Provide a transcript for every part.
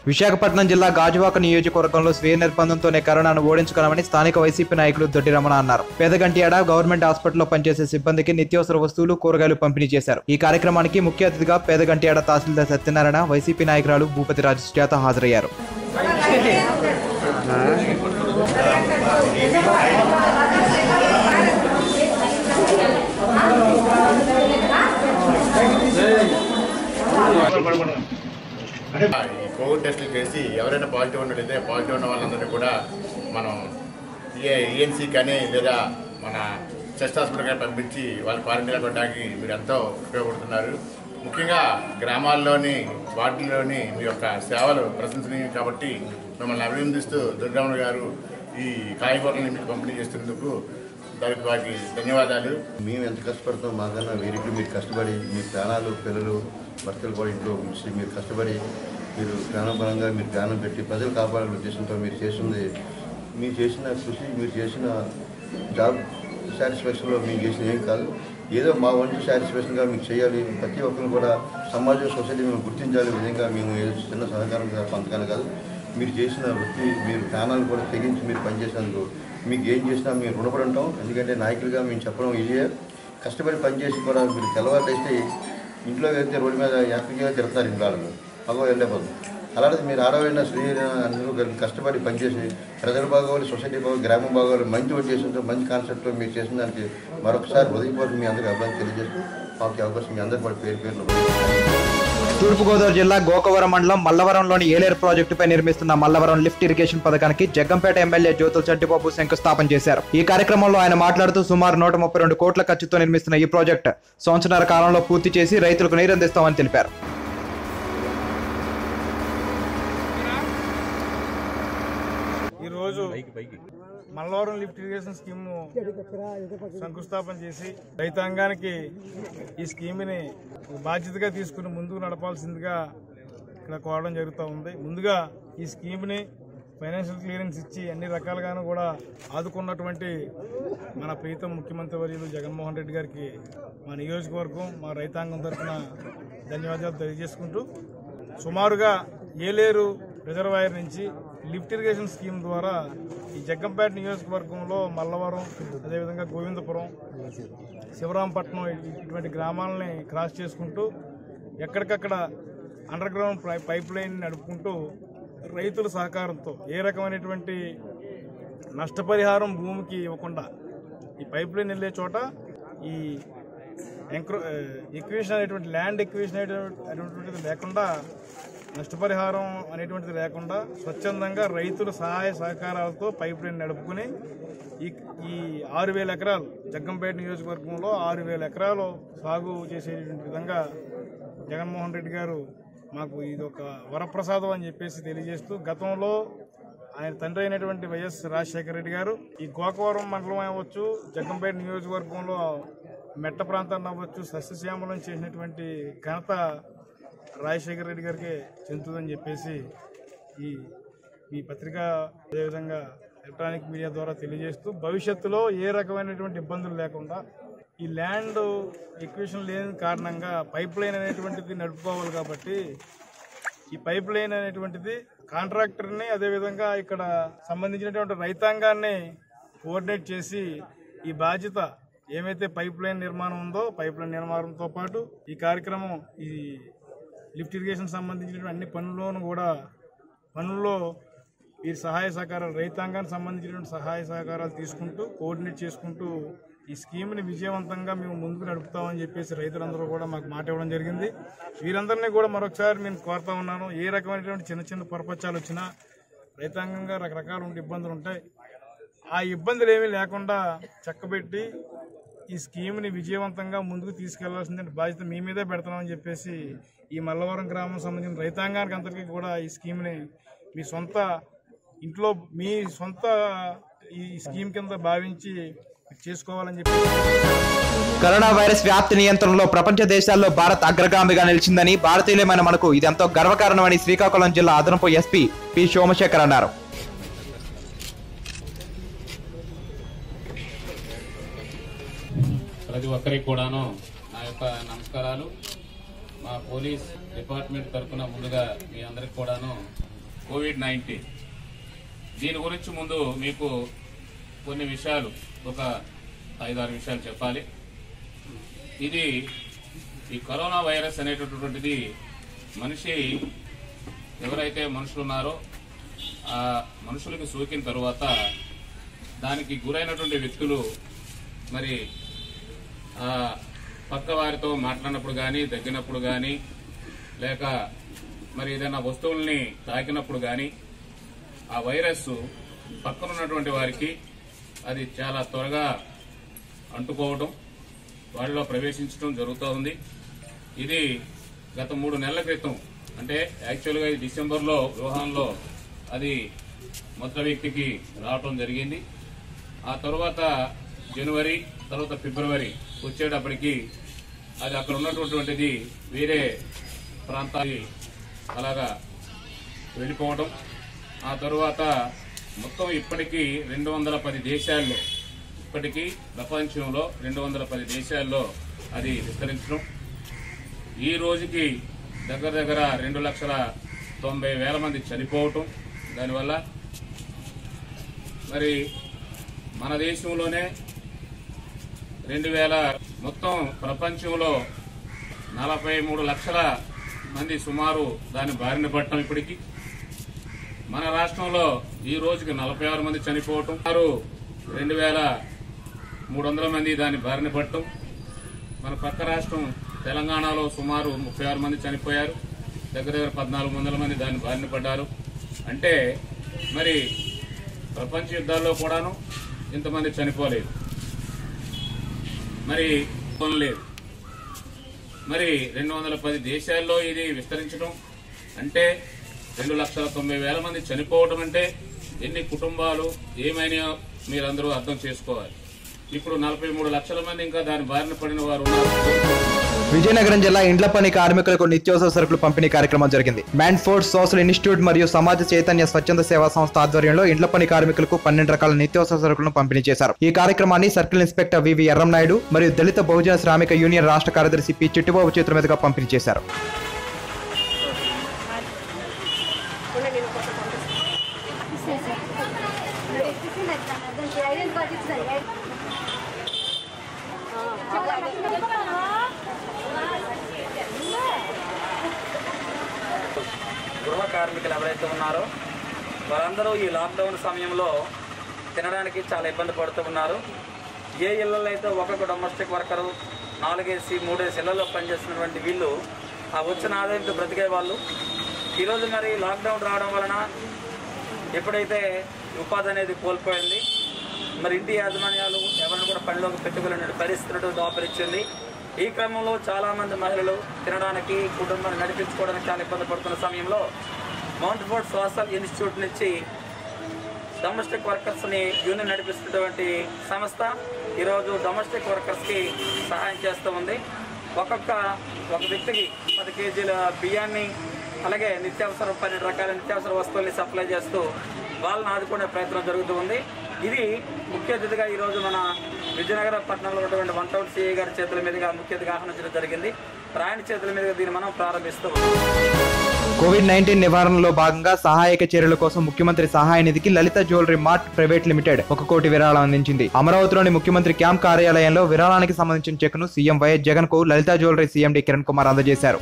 విశాఖపట్నం జిల్లా గాజువాక నియోజకవర్గంలో స్వీయ నిర్బంధంతోనే కరోనాను ఓడించుకున్నామని స్థానిక వైసీపీ నాయకులు దొడ్డి రమణ అన్నారు పేదగంటియాడ గవర్నమెంట్ హాస్పిటల్లో పనిచేసే సిబ్బందికి నిత్యావసర వస్తువులు కూరగాయలు పంపిణీ చేశారు ఈ కార్యక్రమానికి ముఖ్య అతిథిగా పేదగంటియాడ తహసీల్దార్ సత్యనారాయణ వైసీపీ నాయకురాలు భూపతి రాజు సుజాత హాజరయ్యారు ఈ కోవిడ్ టెస్టులు చేసి ఎవరైనా పాజిటివ్ ఉన్నట్లయితే పాజిటివ్ ఉన్న వాళ్ళందరినీ కూడా మనం ఈఎన్సీ కానీ లేదా మన చెస్ట్ హాస్పిటల్ కానీ పంపించి వాళ్ళ క్వారంటైన్ పెట్టడానికి మీరు ఎంతో ఉపయోగపడుతున్నారు ముఖ్యంగా గ్రామాల్లోని వార్డుల్లోని మీ యొక్క సేవలు ప్రశంసనీయం కాబట్టి మిమ్మల్ని అభినందిస్తూ దుర్గమ్మ గారు ఈ కాయగూరలను మీకు పంపిణీ చేస్తున్నందుకు దానికి వారికి ధన్యవాదాలు మేము ఎంత కష్టపడతాం మాకన్నా వీరికి మీరు కష్టపడి మీ ప్రాణాలు పిల్లలు భర్తలు కూడా ఇంట్లో ఉంచి మీరు కష్టపడి మీరు ప్రాణపరంగా మీరు ప్రాణం పెట్టి ప్రజలు కాపాడాలనే ఉద్దేశంతో మీరు చేసింది మీరు చేసిన కృషి మీరు చేసిన జాబ్ సాటిస్ఫాక్షన్లో మీకు చేసిన ఏం కాదు ఏదో మా వంతు సాటిస్ఫాక్షన్గా మీకు చేయాలి ప్రతి ఒక్కరు కూడా సమాజం సొసైటీ మేము గుర్తించాలి ఈ విధంగా మేము ఏదో చిన్న సహకారం కాదు, పంతకాలు కాదు మీరు చేసిన వృత్తి మీరు ప్రాణాలు కూడా తెగించి మీరు పనిచేసినందుకు మీకు ఏం చేసినా మేము రుణపడి ఉంటాం ఎందుకంటే నాయకులుగా మేము చెప్పడం ఇదే కష్టపడి పనిచేసి కూడా మీరు తెల్లవారు అయితే ఇంట్లో వెళ్తే రోడ్డు మీద యాక్టివ్గా తిరుగుతారు ఇంట్లో వాళ్ళు మగవాళ్ళు వెళ్ళిపోదు అలాంటిది మీరు ఆడవాళ్ళ స్త్రీ అందరూ కలిపి కష్టపడి పనిచేసి ప్రజల బాగోవాలి సొసైటీ బాగోవాలి గ్రామం బాగోవాలి మంచి ఉద్దేశంతో మంచి కాన్సెప్ట్తో మీరు చేసిన దానికి మరొకసారి ఉదయపూర్వక మీ అందరికీ అభిప్రాయం తెలియజేస్తూ మాకు ఈ అవకాశం మీ అందరికీ కూడా పేరు పేరు తూర్పుగోదావరి జిల్లా గోకవరం మండలం మల్లవరంలోని ఏలేరు ప్రాజెక్టుపై నిర్మిస్తున్న మల్లవరం లిఫ్ట్ ఇరిగేషన్ పథకానికి జగ్గంపేట ఎమ్మెల్యే జ్యోతుల చట్టిబాబు శంకుస్థాపన చేశారు ఈ కార్యక్రమంలో ఆయన మాట్లాడుతూ సుమారు నూట ముప్పై రెండు కోట్ల ఖర్చుతో నిర్మిస్తున్న ఈ ప్రాజెక్ట్ సంవత్సరాల కాలంలో పూర్తి చేసి రైతులకు నీరందిస్తామని తెలిపారు ఈరోజు మల్లవరం లిఫ్ట్ ఇరిగేషన్ స్కీమ్ శంకుస్థాపన చేసి రైతాంగానికి ఈ స్కీమ్ని బాధ్యతగా తీసుకుని ముందుకు నడపాల్సిందిగా ఇక్కడ కోరడం జరుగుతూ ఉంది ముందుగా ఈ స్కీమ్ని ఫైనాన్షియల్ క్లియరెన్స్ ఇచ్చి అన్ని రకాలుగాను కూడా ఆదుకున్నటువంటి మన ప్రీతం ముఖ్యమంత్రి వర్యులు జగన్మోహన్ రెడ్డి గారికి మా నియోజకవర్గం మా రైతాంగం తరఫున ధన్యవాదాలు తెలియజేసుకుంటూ సుమారుగా ఏలేరు రిజర్వాయర్ నుంచి లిఫ్ట్ ఇరిగేషన్ స్కీమ్ ద్వారా ఈ జగ్గంపేట నియోజకవర్గంలో మల్లవరం అదేవిధంగా గోవిందపురం శివరాంపట్నం ఇటువంటి గ్రామాలని క్రాస్ చేసుకుంటూ ఎక్కడికక్కడ అండర్ గ్రౌండ్ పై- పైప్ లైన్ నడుపుకుంటూ రైతుల సహకారంతో ఏ రకమైనటువంటి నష్టపరిహారం భూమికి ఇవ్వకుండా ఈ పైప్ లైన్ వెళ్ళే చోట ఈ ఎంక్రో ఎక్విషన్ అనేటువంటి ల్యాండ్ ఎక్విషన్ అనేటువంటిది లేకుండా నష్టపరిహారం అనేటువంటిది లేకుండా స్వచ్ఛందంగా రైతుల సహాయ సహకారాలతో పైప్ లైన్ నడుపుకుని ఈ ఈ ఆరు వేల ఎకరాలు జగ్గంపేట నియోజకవర్గంలో ఆరు వేల ఎకరాలు సాగు చేసేటువంటి విధంగా జగన్మోహన్ రెడ్డి గారు మాకు ఇది ఒక వరప్రసాదం అని చెప్పేసి తెలియజేస్తూ గతంలో ఆయన తండ్రి అయినటువంటి వైఎస్ రాజశేఖర రెడ్డి గారు ఈ గోకవరం మండలం అవ్వచ్చు జగ్గంపేట నియోజకవర్గంలో మెట్ట ప్రాంతాన్ని అవ్వచ్చు సస్యశ్యామలం చేసినటువంటి ఘనత రాజశేఖర రెడ్డి గారికి చెందుతుందని చెప్పేసి ఈ ఈ పత్రిక అదేవిధంగా ఎలక్ట్రానిక్ మీడియా ద్వారా తెలియజేస్తూ భవిష్యత్తులో ఏ రకమైనటువంటి ఇబ్బందులు లేకుండా ఈ ల్యాండ్ ఎక్విషన్ లేని కారణంగా పైప్ లైన్ అనేటువంటిది నడుపుకోవాలి కాబట్టి ఈ పైప్ లైన్ అనేటువంటిది కాంట్రాక్టర్ని అదేవిధంగా ఇక్కడ సంబంధించినటువంటి రైతాంగాన్ని కోఆర్డినేట్ చేసి ఈ బాధ్యత ఏమైతే పైప్ లైన్ నిర్మాణం ఉందో పైప్ లైన్ నిర్మాణంతో పాటు ఈ కార్యక్రమం ఈ లిఫ్ట్ ఇరిగేషన్ సంబంధించినటువంటి అన్ని పనుల్లోనూ కూడా పనుల్లో వీరి సహాయ సహకారాలు రైతాంగానికి సంబంధించినటువంటి సహాయ సహకారాలు తీసుకుంటూ కోఆర్డినేట్ చేసుకుంటూ ఈ స్కీమ్ని విజయవంతంగా మేము ముందుకు నడుపుతామని చెప్పేసి రైతులందరూ కూడా మాకు మాట ఇవ్వడం జరిగింది వీరందరినీ కూడా మరొకసారి నేను కోరుతా ఉన్నాను ఏ రకమైనటువంటి చిన్న చిన్న పొరపచ్చాలు వచ్చినా రైతాంగంగా రకరకాల ఇబ్బందులు ఉంటాయి ఆ ఇబ్బందులు ఏమీ లేకుండా చక్కబెట్టి ఈ స్కీమ్ని విజయవంతంగా ముందుకు తీసుకెళ్లాల్సిన బాధ్యత మీ మీదే పెడతామని చెప్పేసి ఈ మల్లవరం గ్రామం సంబంధించిన రైతాంగానికి అందరికీ కూడా ఈ స్కీమ్ని మీ సొంత ఇంట్లో మీ సొంత ఈ స్కీమ్ కింద భావించి చేసుకోవాలని చెప్పి కరోనా వైరస్ వ్యాప్తి నియంత్రణలో ప్రపంచ దేశాల్లో భారత్ అగ్రగామిగా నిలిచిందని భారతీయులమైన మనకు ఇది ఎంతో గర్వకారణమని శ్రీకాకుళం జిల్లా అదనపు ఎస్పీ పి సోమశేఖర్ అన్నారు ప్రతి ఒక్కరికి కూడాను నా యొక్క నమస్కారాలు మా పోలీస్ డిపార్ట్మెంట్ తరఫున ముందుగా మీ అందరికి కూడాను కోవిడ్ నైన్టీన్ దీని గురించి ముందు మీకు కొన్ని విషయాలు ఒక ఐదారు విషయాలు చెప్పాలి ఇది ఈ కరోనా వైరస్ అనేటటువంటిది మనిషి ఎవరైతే మనుషులు ఉన్నారో ఆ మనుషులకి సోకిన తరువాత దానికి గురైనటువంటి వ్యక్తులు మరి ఆ పక్క వారితో మాట్లాడినప్పుడు కానీ దగ్గినప్పుడు కానీ లేక మరి ఏదైనా వస్తువుల్ని తాకినప్పుడు కానీ ఆ వైరస్ పక్కనున్నటువంటి వారికి అది చాలా త్వరగా అంటుకోవడం వాళ్ళలో ప్రవేశించడం జరుగుతూ ఉంది ఇది గత మూడు నెలల క్రితం అంటే యాక్చువల్గా ఇది డిసెంబర్లో వ్యూహాన్లో అది మొదటి వ్యక్తికి రావటం జరిగింది ఆ తర్వాత జనవరి తర్వాత ఫిబ్రవరి వచ్చేటప్పటికి అది అక్కడ ఉన్నటువంటిది వేరే ప్రాంతానికి అలాగా వెళ్ళిపోవడం ఆ తరువాత మొత్తం ఇప్పటికీ రెండు వందల పది దేశాల్లో ఇప్పటికీ ప్రపంచంలో రెండు వందల పది దేశాల్లో అది విస్తరించడం ఈ రోజుకి దగ్గర దగ్గర రెండు లక్షల తొంభై వేల మంది చనిపోవటం దానివల్ల మరి మన దేశంలోనే రెండు వేల మొత్తం ప్రపంచంలో నలభై మూడు లక్షల మంది సుమారు దాని బారిన పడటం ఇప్పటికి మన రాష్ట్రంలో ఈ రోజుకి నలభై ఆరు మంది చనిపోవటం సుమారు రెండు వేల మూడు వందల మంది దాని బారిన పడటం మన పక్క రాష్ట్రం తెలంగాణలో సుమారు ముప్పై ఆరు మంది చనిపోయారు దగ్గర దగ్గర పద్నాలుగు వందల మంది దాని బారిన పడ్డారు అంటే మరి ప్రపంచ యుద్ధాల్లో కూడాను ఇంతమంది చనిపోలేదు మరి లేదు మరి రెండు వందల పది దేశాల్లో ఇది విస్తరించడం అంటే రెండు లక్షల తొంభై వేల మంది చనిపోవడం అంటే ఎన్ని కుటుంబాలు ఏమైనా మీరందరూ అర్థం చేసుకోవాలి ఇప్పుడు నలభై మూడు లక్షల మంది ఇంకా దాని బారిన పడిన వారు ఉన్నారు విజయనగరం జిల్లా ఇండ్ల పని కార్మికులకు నిత్యావసర సరుకులు పంపిణీ కార్యక్రమం జరిగింది మ్యాన్ఫోర్డ్ సోషల్ ఇన్స్టిట్యూట్ మరియు సమాజ చైతన్య స్వచ్ఛంద సేవా సంస్థ ఆధ్వర్యంలో ఇండ్ల పని కార్మికులకు పన్నెండు రకాల నిత్యావసర సరుకులను పంపిణీ చేశారు ఈ కార్యక్రమాన్ని సర్కిల్ ఇన్స్పెక్టర్ వివి ఎర్రంనాయుడు మరియు దళిత బహుజన శ్రామిక యూనియన్ రాష్ట్ర కార్యదర్శి పి చిట్టుబాబు చేతుల మీదుగా పంపిణీ చేశారు గృహ కార్మికులు ఎవరైతే ఉన్నారో వారందరూ ఈ లాక్డౌన్ సమయంలో తినడానికి చాలా ఇబ్బంది పడుతూ ఉన్నారు ఏ ఇళ్లలో అయితే ఒక్కొక్క డొమెస్టిక్ వర్కరు నాలుగేసి మూడేసి ఇళ్లలో పనిచేస్తున్నటువంటి వీళ్ళు ఆ వచ్చిన ఆదాయంతో బ్రతికే వాళ్ళు ఈరోజు మరి లాక్డౌన్ రావడం వలన ఎప్పుడైతే ఉపాధి అనేది కోల్పోయింది మరి ఇంటి యాజమాన్యాలు ఎవరిని కూడా పనిలోకి పెట్టుకోలేని పరిస్థితులు దాపరిచింది ఈ క్రమంలో చాలా మంది మహిళలు తినడానికి కుటుంబాన్ని నడిపించుకోవడానికి చాలా ఇబ్బంది పడుతున్న సమయంలో మౌంట్ ఫోర్డ్ సోషల్ ఇన్స్టిట్యూట్ నుంచి డొమెస్టిక్ వర్కర్స్ని యూనియన్ నడిపిస్తున్నటువంటి సంస్థ ఈరోజు డొమెస్టిక్ వర్కర్స్కి సహాయం చేస్తూ ఉంది ఒక్కొక్క ఒక వ్యక్తికి పది కేజీల బియ్యాన్ని అలాగే నిత్యావసర పన్నెండు రకాల నిత్యావసర వస్తువుల్ని సప్లై చేస్తూ వాళ్ళని ఆదుకునే ప్రయత్నం జరుగుతూ ఉంది ఇది ముఖ్య అతిథిగా ఈరోజు మన విజయనగరం పట్టణంలో ఉన్నటువంటి వన్ టౌన్ సిఐ గారి చేతుల మీదుగా ముఖ్య అతిథిగా ఆహ్వానించడం జరిగింది ఆయన చేతుల మీదుగా దీన్ని మనం ప్రారంభిస్తూ ఉన్నాం. కోవిడ్ నైన్టీన్ నివారణలో భాగంగా సహాయక చర్యల కోసం ముఖ్యమంత్రి సహాయ నిధికి Lalitha jewellery mart private limited ఒక కోటి విరాళం అందించింది అమరావతిలోని ముఖ్యమంత్రి క్యాంప్ కార్యాలయంలో విరాళానికి సంబంధించిన చెక్ను సీఎం వైఎస్ జగన్ కు లలిత జ్యువెలరీ సీఎండి కిరణ్ కుమార్ అందజేశారు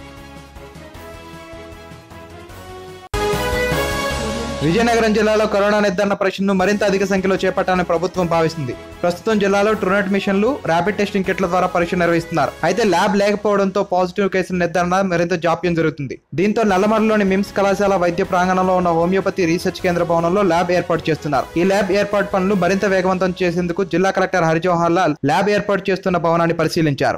విజయనగరం జిల్లాలో కరోనా నిర్ధారణ పరీక్షలను మరింత అధిక సంఖ్యలో చేపట్టాలని ప్రభుత్వం భావిస్తుంది ప్రస్తుతం జిల్లాలో ట్రూనెట్ మిషన్లు ర్యాపిడ్ టెస్టింగ్ కిట్ల ద్వారా పరీక్ష నిర్వహిస్తున్నారు అయితే ల్యాబ్ లేకపోవడంతో పాజిటివ్ కేసుల నిర్ధారణ మరింత జాప్యం జరుగుతుంది దీంతో నల్లమరలోని మిమ్స్ కళాశాల వైద్య ప్రాంగణంలో ఉన్న హోమియోపతి రీసెర్చ్ కేంద్ర భవనంలో ల్యాబ్ ఏర్పాటు చేస్తున్నారు ఈ ల్యాబ్ ఏర్పాటు పనులు మరింత వేగవంతం చేసేందుకు జిల్లా కలెక్టర్ హరిజవహర్ లాల్ ల్యాబ్ ఏర్పాటు చేస్తున్న భవనాన్ని పరిశీలించారు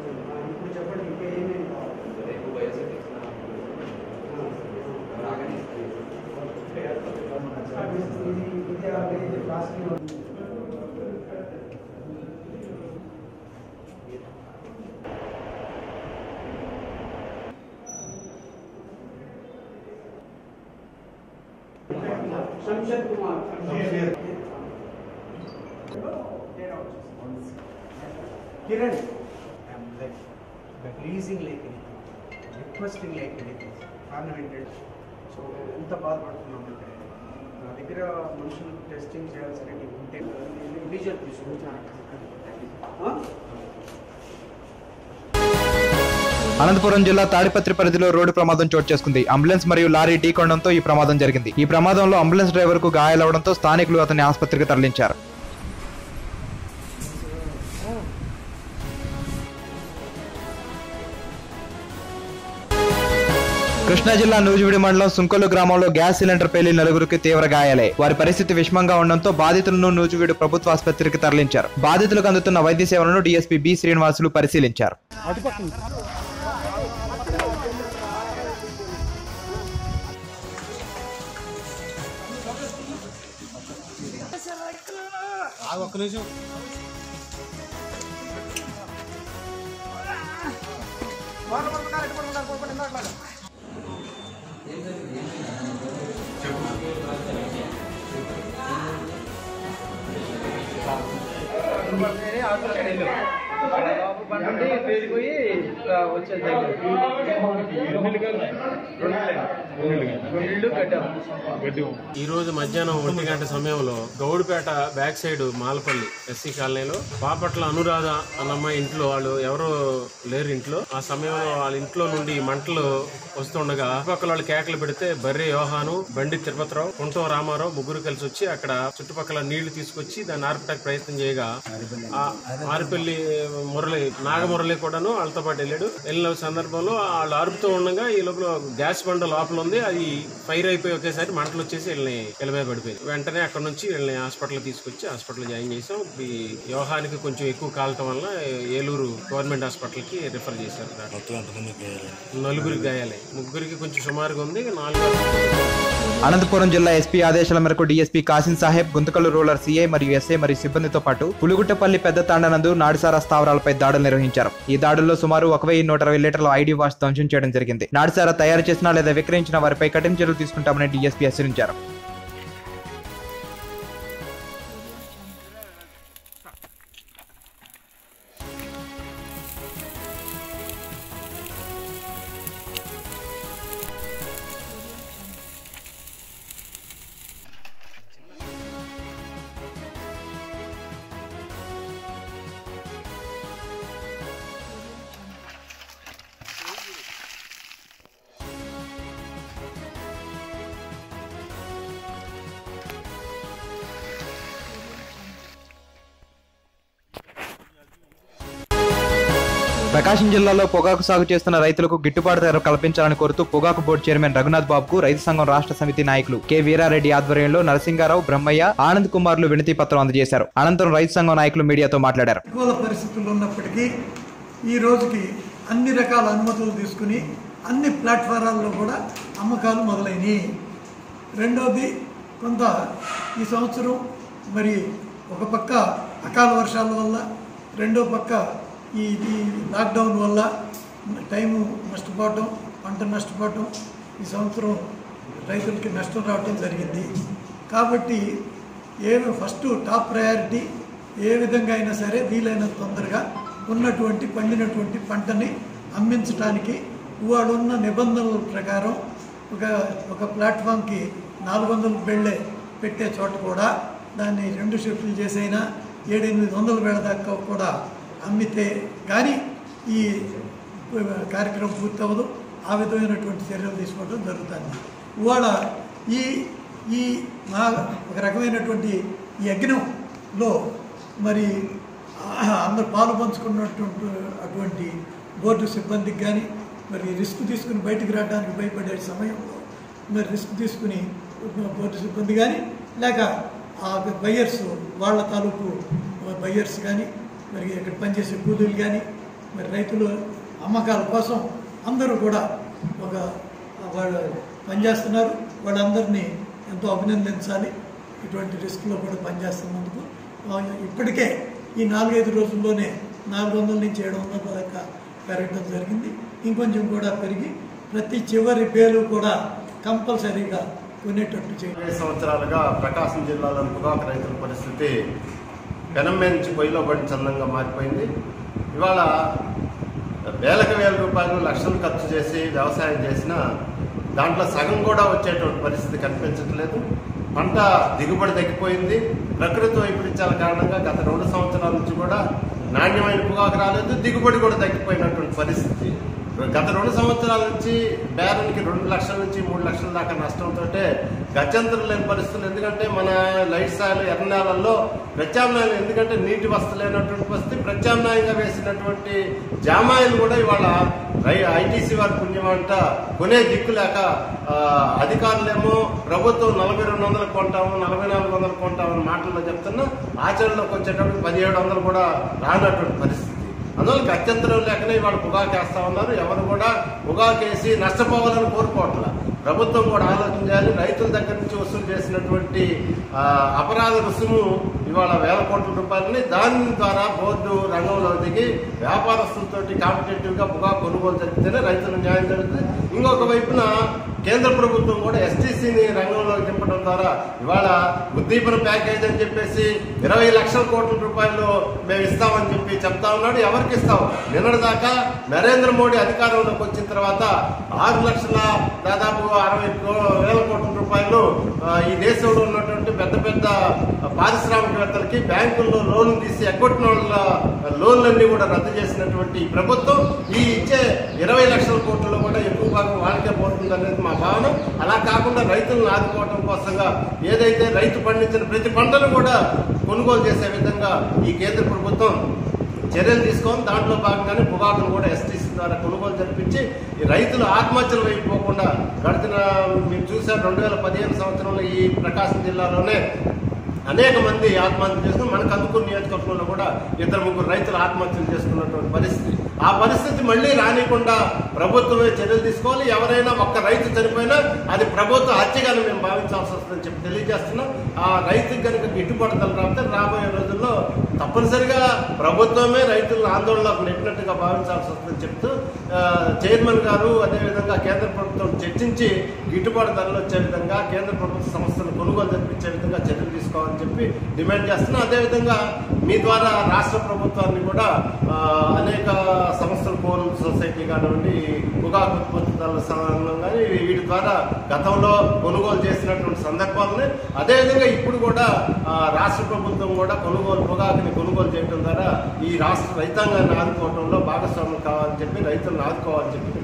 Kiran, I'm like but pleasing like anything, requesting like anything, ornamented. So ఎంత బాధపడుతున్నామంటే నా దగ్గర మనుషులు టెస్టింగ్ చేయాల్సిన ఉంటే ఇండివిజువల్ తీసుకుంటాను అనంతపురం జిల్లా తాడిపత్రి పరిధిలో రోడ్డు ప్రమాదం చోటు చేసుకుంది అంబులెన్స్ మరియు లారీ ఢీకొనడంతో ఈ ప్రమాదం జరిగింది ఈ ప్రమాదంలో అంబులెన్స్ డ్రైవర్ కు గాయాలవడంతో స్థానికులు అతన్ని ఆసుపత్రికి తరలించారు కృష్ణా జిల్లా నూజివీడి మండలం సుంకొల్లు గ్రామంలో గ్యాస్ సిలిండర్ పేలి నలుగురికి తీవ్ర గాయాలే వారి పరిస్థితి విషమంగా ఉండడంతో బాధితులను నూజివీడు ప్రభుత్వ ఆసుపత్రికి తరలించారు బాధితులకు అందుతున్న వైద్య సేవలను డీఎస్పీ బి శ్రీనివాసులు పరిశీలించారు ఈ రోజు మధ్యాహ్నం ఒంటి గంట సమయంలో Goudupeta back side Malapalli SC కాలనీలో బాపట్ల అనురాధ అన్న అమ్మాయి ఇంట్లో వాళ్ళు ఎవరో లేరు ఇంట్లో ఆ సమయంలో వాళ్ళ ఇంట్లో నుండి మంటలు వస్తుండగా చుట్టుపక్కల వాళ్ళు కేకలు పెడితే బర్రె యోహాను బండి తిరుపతిరావు కుంటో రామారావు ముగ్గురు కలిసి వచ్చి అక్కడ చుట్టుపక్కల నీళ్లు తీసుకొచ్చి దాన్ని ఆర్పటానికి ప్రయత్నం చేయగా ఆ ఆరిపల్లి మురళి నాగమురళి కూడాను వాళ్ళతో పాటు వెళ్ళాడు వెళ్ళిన సందర్భంలో వాళ్ళు ఆరుపుతూ ఉండగా ఈ లోపల గ్యాస్ బండ లోపల ఉంది అది ఫైర్ అయిపోయి ఒకేసారి మంటలు వచ్చేసి వీళ్ళని ఎలమే పడిపోయింది వెంటనే అక్కడ నుంచి వీళ్ళని హాస్పిటల్ తీసుకొచ్చి హాస్పిటల్ జాయిన్ చేసాం ఈ వ్యూహానికి కొంచెం ఎక్కువ కాలటం వల్ల ఏలూరు గవర్నమెంట్ హాస్పిటల్ కి రిఫర్ చేశారు నలుగురికి గాయాలే ముగ్గురికి కొంచెం సుమారుగా ఉంది నాలుగు అనంతపురం జిల్లా ఎస్పీ ఆదేశాల మేరకు DSP Kasim Saheb Guntakal rural CI మరియు ఎస్ఐ మరియు సిబ్బందితో పాటు పులుగుట్టపల్లి పెద్ద తాండనందు నాడిసారా స్థావరాలపై దాడులు నిర్వహించారు ఈ దాడుల్లో సుమారు ఒక వెయ్యి నూట అరవై లీటర్ల ఐడి వాష్ ధ్వంసం చేయడం జరిగింది నాడిసారా తయారు చేసిన లేదా విక్రయించిన వారిపై కఠిన చర్యలు తీసుకుంటామని డీఎస్పీ హెచ్చరించారు ప్రకాశం జిల్లాలో పొగాకు సాగు చేస్తున్న రైతులకు గిట్టుబాటు ధర కల్పించాలని కోరుతూ పొగాకు బోర్డు చైర్మన్ రఘునాథ్ బాబుకు రైతు సంఘం రాష్ట్ర సమితి నాయకులు కె వీరారెడ్డి ఆధ్వర్యంలో నరసింగారావు బ్రహ్మయ్య ఆనంద్ కుమార్లు వినతి పత్రం అందజేశారు అనంతరం రైతు సంఘం నాయకులు మీడియాతో మాట్లాడారు ప్రతికూల పరిస్థితులు ఉన్నప్పటికీ ఈ రోజుకి అన్ని రకాల అనుమతులు తీసుకుని అన్ని ప్లాట్ఫారాల్లో కూడా అమ్మకాలు మొదలైనవి రెండవది కొంత ఈ సంవత్సరం మరి ఒక పక్క అకాల వర్షాల వల్ల రెండో పక్క ఈ ఈ లాక్డౌన్ వల్ల టైము నష్టపోవటం పంట నష్టపోవటం ఈ సంవత్సరం రైతులకి నష్టం రావటం జరిగింది కాబట్టి ఏ ఫస్ట్ టాప్ ప్రయారిటీ ఏ విధంగా అయినా సరే వీలైనంత తొందరగా ఉన్నటువంటి పండినటువంటి పంటని అమ్మించడానికి వాళ్ళున్న నిబంధనల ప్రకారం ఒక ఒక ప్లాట్ఫామ్కి నాలుగు వందల బెళ్ళే పెట్టే చోట కూడా దాన్ని రెండు షిఫ్ట్లు చేసైనా ఏడెనిమిది వందల వేల దాకా కూడా అమ్మితే కానీ ఈ కార్యక్రమం పూర్తవదు ఆ విధమైనటువంటి చర్యలు తీసుకోవడం జరుగుతుంది ఇవాళ ఈ ఈ మా ఒక రకమైనటువంటి ఈ యజ్ఞంలో మరి అందరు పాలు పంచుకున్నటువంటి అటువంటి బోర్డు సిబ్బందికి కానీ మరి రిస్క్ తీసుకుని బయటికి రావడానికి భయపడే సమయంలో మరి రిస్క్ తీసుకుని బోర్డు సిబ్బంది కానీ లేక ఆ బయ్యర్స్ వాళ్ళ తాలూకు బయ్యర్స్ కానీ మరి ఇక్కడ పనిచేసే కూలీలు కానీ మరి రైతులు అమ్మకాల కోసం అందరూ కూడా ఒక వాళ్ళు పనిచేస్తున్నారు వాళ్ళందరినీ ఎంతో అభినందించాలి ఇటువంటి రిస్క్లో కూడా పనిచేస్తున్నందుకు ఆ, ఇప్పటికే ఈ నాలుగైదు రోజుల్లోనే నాలుగు వందల నుంచి ఏడు వందల దాకా పెరగడం జరిగింది ఇంకొంచెం కూడా పెరిగి ప్రతి చివరి పేరు కూడా కంపల్సరీగా కొనేటట్టు చేయాలి ఇరవై సంవత్సరాలుగా ప్రకాశం జిల్లాలోని పొగాకు రైతుల పరిస్థితి పెనం మీద నుంచి పొయ్యిలో పడిన చందంగా మారిపోయింది ఇవాళ వేలకు వేల రూపాయలు లక్షలు ఖర్చు చేసి వ్యవసాయం చేసిన దాంట్లో సగం కూడా వచ్చేటువంటి పరిస్థితి కనిపించట్లేదు పంట దిగుబడి తగ్గిపోయింది ప్రకృతి వైపరీత్యాల కారణంగా గత రెండు సంవత్సరాల నుంచి కూడా నాణ్యమైన పొగాకు రాలేదు దిగుబడి కూడా తగ్గిపోయినటువంటి పరిస్థితి గత రెండు సంవత్సరాల నుంచి బేరానికి రెండు లక్షల నుంచి మూడు లక్షల దాకా నష్టంతో గత్యంతరం లేని పరిస్థితులు ఎందుకంటే మన లైట్ సాయిల్ ఎర్రనేలల్లో ప్రత్యామ్నాయం ఎందుకంటే నీటి వసతి లేనటువంటి పరిస్థితి ప్రత్యామ్నాయంగా వేసినటువంటి జామాయిలు కూడా ఇవాళ రై ఐటీసీ వారి పుణ్యం అంట కొనే దిక్కు లేక ఆ, అధికారులేమో ప్రభుత్వం నలభై రెండు వందలు కొంటాము నలభై నాలుగు వందలు కొంటామని మాటల్లో చెప్తున్నా ఆచరణలోకి వచ్చేటప్పుడు పదిహేడు వందలు కూడా రానటువంటి పరిస్థితి అందువల్ల గత్యంతరం లేకనే ఇవాళ పొగాకు వేస్తా ఉన్నారు ఎవరు కూడా పొగాకు వేసి నష్టపోవాలని కోరుకోవట్లా ప్రభుత్వం కూడా ఆలోచన చేయాలి రైతుల దగ్గర నుంచి వసూలు చేసినటువంటి ఆ, అపరాధ రుసుము ఇవాళ వేల కోట్ల రూపాయలని దాని ద్వారా బోర్డు రంగంలో దిగి వ్యాపారస్తులతోటి కాంపిటేటివ్ గా పొగాకు కొనుగోలు జరిగితేనే రైతులకు న్యాయం జరుగుతుంది ఇంకొక వైపున కేంద్ర ప్రభుత్వం కూడా ఎస్టీసీని రంగంలోకి దింపడం ద్వారా ఇవాళ ఉద్దీపన ప్యాకేజ్ అని చెప్పేసి ఇరవై లక్షల కోట్ల రూపాయలు మేము ఇస్తామని చెప్పి చెప్తా ఉన్నాడు ఎవరికి ఇస్తాం నిన్నటి దాకా నరేంద్ర మోడీ అధికారంలోకి వచ్చిన తర్వాత ఆరు లక్షల దాదాపు అరవై కో- వేల కోట్ల రూపాయలు ఆ, ఈ దేశంలో ఉన్నటువంటి పెద్ద పెద్ద పారిశ్రామికవేత్తలకి బ్యాంకుల్లో లోన్లు తీసి ఎగ్గొట్టిన వాళ్ళ లోన్లన్నీ కూడా రద్దు చేసినటువంటి ఈ ప్రభుత్వం ఈ ఇచ్చే ఇరవై లక్షల కోట్లలో కూడా ఎక్కువ భాగం వాళ్ళకే పోతుంది అనేది మా భావన అలా కాకుండా రైతులను ఆదుకోవడం కోసంగా ఏదైతే రైతు పండించిన ప్రతి పంటను కూడా కొనుగోలు చేసే విధంగా ఈ కేంద్ర ప్రభుత్వం చర్యలు తీసుకొని దాంట్లో భాగంగానే పొగాకును కూడా ఎస్టీసీ ద్వారా కొనుగోలు జరిపించి ఈ రైతులు ఆత్మహత్యలు వైపోకుండా గడిచిన మీరు చూసారు రెండు వేల పదిహేను సంవత్సరంలో ఈ ప్రకాశం జిల్లాలోనే అనేక మంది ఆత్మహత్య చేసుకుని మనకు అందుకున్న నియోజకవర్గంలో కూడా ఇద్దరు ముగ్గురు రైతులు ఆత్మహత్యలు చేసుకున్నటువంటి పరిస్థితి ఆ పరిస్థితి మళ్ళీ రానికుండా ప్రభుత్వమే చర్యలు తీసుకోవాలి ఎవరైనా ఒక్క రైతు చనిపోయినా అది ప్రభుత్వ హత్యగానే మేము భావించాల్సి వస్తుందని చెప్పి తెలియజేస్తున్నాం ఆ రైతుకి కనుక గిట్టుబాటు ధర రాకపోతే రాబోయే రోజుల్లో తప్పనిసరిగా ప్రభుత్వమే రైతులను ఆందోళనలోకి నెట్టినట్టుగా భావించాల్సి వస్తుందని చెప్తూ ఆ, చైర్మన్ గారు అదేవిధంగా కేంద్ర ప్రభుత్వం చర్చించి గిట్టుబాటు ధరలు వచ్చే విధంగా కేంద్ర ప్రభుత్వ సంస్థలు కొనుగోలు జరిపించే విధంగా చర్యలు తీసుకోవాలని చెప్పి డిమాండ్ చేస్తున్నాం అదేవిధంగా మీ ద్వారా రాష్ట్ర ప్రభుత్వాన్ని కూడా ఆ, అనేక సంస్థలు కోర్ సొసైటీ కానివ్వండి పొగాకు ఉత్పత్తిదారుల సంఘం కానీ వీటి ద్వారా గతంలో కొనుగోలు చేసినటువంటి సందర్భాలని అదేవిధంగా ఇప్పుడు కూడా ఆ, రాష్ట్ర ప్రభుత్వం కూడా కొనుగోలు పొగాకుని కొనుగోలు చేయడం ద్వారా ఈ రాష్ట్ర రైతాంగాన్ని ఆదుకోవడంలో భాగస్వామ్యం కావాలని చెప్పి రైతులను ఆదుకోవాలని చెప్పి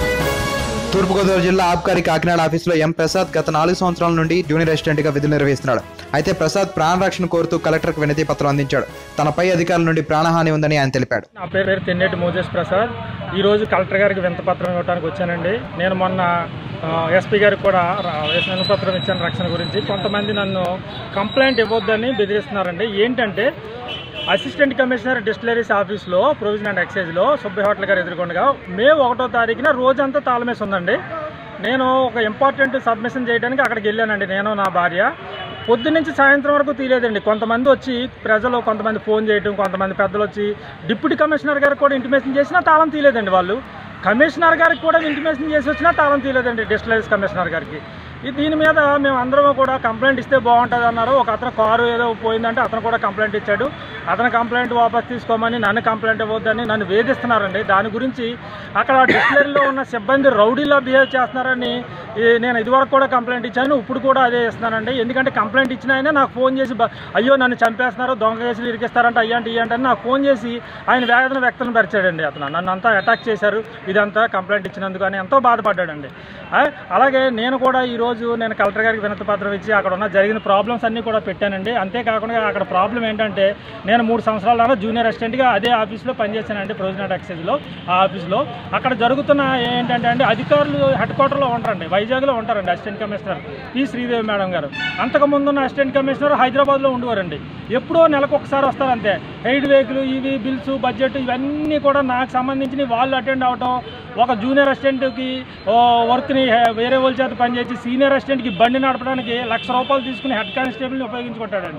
తూర్పుగోదావరి జిల్లా ఆబ్కారీ కాకినాడ ఆఫీసులో ఎం ప్రసాద్ గత నాలుగు సంవత్సరాల నుండి జూనియర్ అసిస్టెంట్ గా విధులు నిర్వహిస్తున్నాడు అయితే ప్రసాద్ ప్రాణరక్షణ కోరుతూ కలెక్టర్కు వినతి పత్రం అందించాడు తనపై అధికారుల నుండి ప్రాణహాని ఉందని ఆయన తెలిపాడు నా పేరు పేరు తెన్నేటి మోజేష్ ప్రసాద్ ఈరోజు కలెక్టర్ గారికి వింతపత్రం ఇవ్వడానికి వచ్చానండి నేను మొన్న ఆ, ఎస్పీ గారికి కూడా రా- వినతిపత్రం ఇచ్చాను రక్షణ గురించి కొంతమంది నన్ను కంప్లైంట్ ఇవ్వద్దని బెదిరిస్తున్నారండి ఏంటంటే అసిస్టెంట్ కమిషనర్ డిస్టిలరీస్ ఆఫీస్లో ప్రొవిజన్ అండ్ ఎక్సైజ్లో సుబ్బయ్య హోటల్ గారు ఎదుర్కొండగా మే ఒకటో తారీఖున రోజంతా తాళమేసి ఉందండి నేను ఒక ఇంపార్టెంట్ సబ్మిషన్ చేయడానికి అక్కడికి వెళ్ళానండి నేను నా భార్య పొద్దు నుంచి సాయంత్రం వరకు తీయలేదండి కొంతమంది వచ్చి ప్రజలు కొంతమంది ఫోన్ చేయటం కొంతమంది పెద్దలు వచ్చి డిప్యూటీ కమిషనర్ గారికి కూడా ఇంటిమేషన్ చేసినా తాళం తీయలేదండి వాళ్ళు కమిషనర్ గారికి కూడా ఇంటిమేషన్ చేసి వచ్చినా తాళం తీయలేదండి డిస్టిలరీస్ కమిషనర్ గారికి ఈ దీని మీద మేము అందరం కూడా కంప్లైంట్ ఇస్తే బాగుంటుంది అన్నారు ఒక అతను కారు ఏదో పోయిందంటే అతను కూడా కంప్లైంట్ ఇచ్చాడు అతను కంప్లైంట్ వాపస్ తీసుకోమని నన్ను కంప్లైంట్ ఇవ్వద్దని నన్ను వేధిస్తున్నారండి దాని గురించి అక్కడ డిస్టిలరీలో ఉన్న సిబ్బంది రౌడీలా బిహేవ్ చేస్తున్నారని ఈ నేను ఇదివరకు కూడా కంప్లైంట్ ఇచ్చాను ఇప్పుడు కూడా అదే ఇస్తున్నానండి ఎందుకంటే కంప్లైంట్ ఇచ్చిన ఆయన నాకు ఫోన్ చేసి బ- అయ్యో నన్ను చంపేస్తున్నారు దొంగ కేసులు ఇరికిస్తారంట అయ్యంటే ఇయ్యంటే అని నాకు ఫోన్ చేసి ఆయన వేదన వ్యక్తం పరిచాడండి అతను నన్ను అంతా అటాక్ చేశారు ఇదంతా కంప్లైంట్ ఇచ్చినందుకు అని ఎంతో బాధపడ్డాడండి ఆ, అలాగే నేను కూడా ఈరోజు నేను కలెక్టర్ గారికి వినతి పత్రం ఇచ్చి అక్కడ ఉన్న జరిగిన ప్రాబ్లమ్స్ అన్నీ కూడా పెట్టానండి అంతేకాకుండా అక్కడ ప్రాబ్లం ఏంటంటే నేను మూడు సంవత్సరాల దాకా జూనియర్ అసిస్టెంట్గా అదే ఆఫీస్లో పనిచేశానండి ప్రొవిజనల్ ఎక్సైజ్లో ఆ ఆఫీస్లో అక్కడ జరుగుతున్న ఏంటంటే అండి అధికారులు హెడ్ క్వార్టర్లో ఉంటారండి వైజాగ్లో ఉంటారండి assistant commissioner P Sridevi madam గారు అంతకుముందు ఉన్న అసిస్టెంట్ కమిషనర్ హైదరాబాద్లో ఉండేవారండి ఎప్పుడో నెలకు ఒకసారి వస్తారంతే హెయిడ్ వెహికల్ ఇవి బిల్స్ బడ్జెట్ ఇవన్నీ కూడా నాకు సంబంధించి వాళ్ళు అటెండ్ అవటం ఒక జూనియర్ అసిస్టెంట్కి వర్క్ని వేరే వాళ్ళ చేత పనిచేసి సీనియర్ అసిస్టెంట్కి బండి నడపడానికి లక్ష రూపాయలు తీసుకుని హెడ్ కానిస్టేబుల్ని ఉపయోగించుకుంటాడండి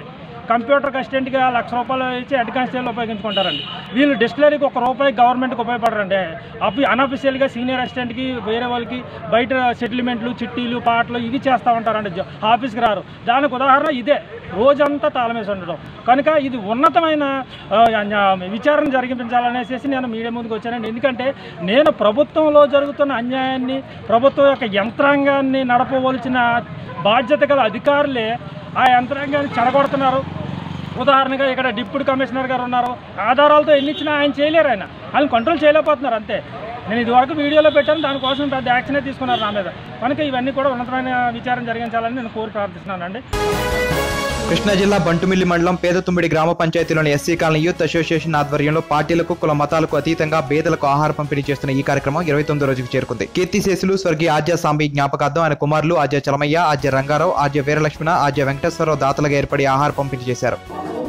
కంప్యూటర్ అసిస్టెంట్గా లక్ష రూపాయలు ఇచ్చి హెడ్ కానిస్టేబుల్ ఉపయోగించుకుంటారండి వీళ్ళు డిస్టిలరీకి ఒక రూపాయి గవర్నమెంట్కి ఉపయోగపడరండి అవి అనఫిషియల్గా సీనియర్ అసిస్టెంట్కి వేరే వాళ్ళకి బయట సెటిల్మెంట్లు చిట్టీలు పాటలు ఇవి చేస్తూ ఉంటారండి జ- ఆఫీస్కి రారు దానికి ఉదాహరణ ఇదే రోజంతా తాళమేసి ఉండడం కనుక ఇది ఉన్నతమైన ఆ, అన్య- విచారణ జరిపించాలనేసి నేను మీడియా ముందుకు వచ్చానండి ఎందుకంటే నేను ప్రభుత్వంలో జరుగుతున్న అన్యాయాన్ని ప్రభుత్వం యొక్క యంత్రాంగాన్ని నడపవలసిన బాధ్యత గల అధికారులే ఆ యంత్రాంగాన్ని చెడగొడుతున్నారు ఉదాహరణగా ఇక్కడ డిప్యూటీ కమిషనర్ గారు ఉన్నారు ఆధారాలతో ఎన్ని ఇచ్చినా ఆయన చేయలేరు ఆయన ఆయన కంట్రోల్ చేయలేకపోతున్నారు అంతే నేను ఇదివరకు వీడియోలో పెట్టాను దానికోసం పెద్ద యాక్షనే తీసుకున్నారు నా మీద కనుక ఇవన్నీ కూడా ఉన్నతమైన విచారణ జరిగించాలని నేను కోరి ప్రార్థిస్తున్నానండి కృష్ణా జిల్లా బంటుమిల్లి మండలం పేదతుమ్మిడి గ్రామ పంచాయతీలోని ఎస్సీ కాలనీ యూత్ అసోసియేషన్ ఆధ్వర్యంలో పార్టీలకు కుల మతాలకు అతీతంగా పేదలకు ఆహార పంపిణీ చేస్తున్న ఈ కార్యక్రమం ఇరవై తొమ్మిదో రోజుకు చేరుకుంది కీర్తిశేషులు స్వర్గీయ ఆద్య సాంబి జ్ఞాపకార్థం ఆయన కుమారులు ఆద్య చలమయ్య ఆద్య రంగారావు ఆద్య వీరలక్ష్మణ ఆద్య వెంకటేశ్వరరావు దాతలుగా ఏర్పడి ఆహార పంపిణీ చేశారు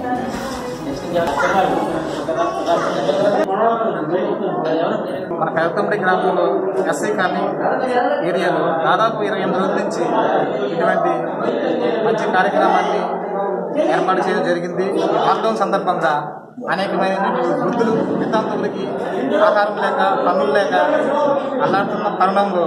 మన పెదతమ్మడి గ్రామంలో ఎస్ఐ కాలనీ ఏరియాలో దాదాపు ఇరవై ఎనిమిది రోజుల నుంచి ఇటువంటి మంచి కార్యక్రమాన్ని ఏర్పాటు చేయడం జరిగింది ఈ లాక్డౌన్ సందర్భంగా అనేకమైన వృద్ధులు వితాంతులకి ఆహారం లేక పనులు లేక అల్లాడుతున్న తరుణంలో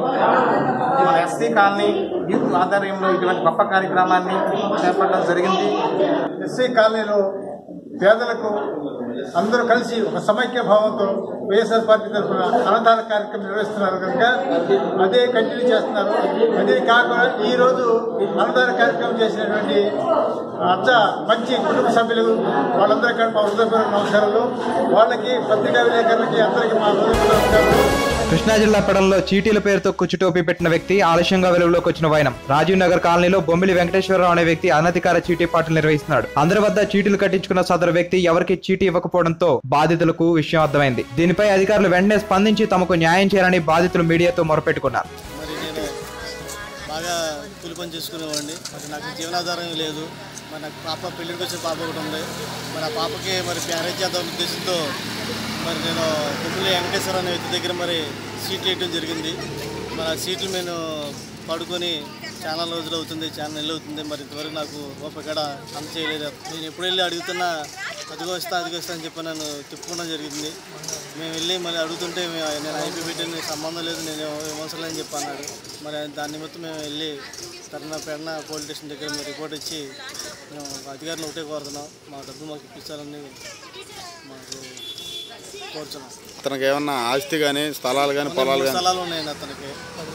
మన ఎస్సీ కాలనీ యూత్ ఆధ్వర్యంలో ఇటువంటి గొప్ప కార్యక్రమాన్ని చేపట్టడం జరిగింది ఎస్సీ కాలనీలో పేదలకు అందరూ కలిసి ఒక సమైక్య భావంతో వైఎస్ఆర్ పార్టీ తరఫున అన్నదాన కార్యక్రమం నిర్వహిస్తున్నారు కనుక అదే కంటిన్యూ చేస్తున్నారు అదే కాకుండా ఈ రోజు అన్నదాన కార్యక్రమం చేసినటువంటి అచ్చ మంచి కుటుంబ సభ్యులు వాళ్ళందరికీ మా హృదయపూర్వక నమస్కారాలు వాళ్ళకి పత్రికా విలేకరులకి అందరికీ మా హృదయపూర్వక నమస్కారాలు కృష్ణా జిల్లా పెడల్లో చీటీల పేరుతో కుచ్చుటోపీ పెట్టిన వ్యక్తి ఆలస్యంగా వెలుగులోకి వచ్చిన వైనం రాజీవ్ నగర్ కాలనీలో బొమ్మిలి వెంకటేశ్వరరావు అనే వ్యక్తి అనధికార చీటీ పాటలు నిర్వహిస్తున్నాడు అందరి వద్ద చీటీలు కట్టించుకున్న సదరు వ్యక్తి ఎవరికి చీటీ ఇవ్వకపోవడంతో బాధితులకు విషయం అర్థమైంది దీనిపై అధికారులు వెంటనే స్పందించి తమకు న్యాయం చేయాలని బాధితులు మీడియాతో మొరపెట్టుకున్నారు మరి నేను బాగా కూలి పని చేసుకునేవాడిని మరి నాకు జీవనాధారం లేదు మరి నాకు పాప పెళ్ళికి వచ్చిన పాప ఒకటి ఉంది మరి ఆ పాపకి మరి మ్యారేజ్ చేద్దాం ఉద్దేశంతో మరి నేను కొమ్మిలి వెంకటేశ్వర అనే వ్యక్తి దగ్గర మరి సీట్లు వేయడం జరిగింది మరి ఆ సీట్లు నేను పడుకొని చాలా రోజులు అవుతుంది చాలా నెలలు అవుతుంది మరి ఇంతవరకు నాకు రూపాయి కూడా అంత చేయలేదు నేను ఎప్పుడు వెళ్ళి అడుగుతున్నా అదిగో వస్తా అదిగో వస్తా అని చెప్పి నన్ను తిప్పుకోవడం జరిగింది మేము వెళ్ళి మరి అడుగుతుంటే మే- నేను ఐపీ పెట్టిన సంబంధం లేదు నేను అవసరం అని చెప్పి అన్నాడు మరి దాని నిమిత్తం మేము వెళ్ళి తరుణ పెడన పోలీస్ స్టేషన్ దగ్గర మేము రిపోర్ట్ ఇచ్చి మేము అధికారులు ఒకటే కోరుతున్నాం మా డబ్బు మాకు ఇప్పించాలని మాకు కోరుతున్నాం అతనికి ఏమన్నా ఆస్తి కానీ స్థలాలు కానీ మూడు పొలాలు కానీ స్థలాలు ఉన్నాయండి అతనికి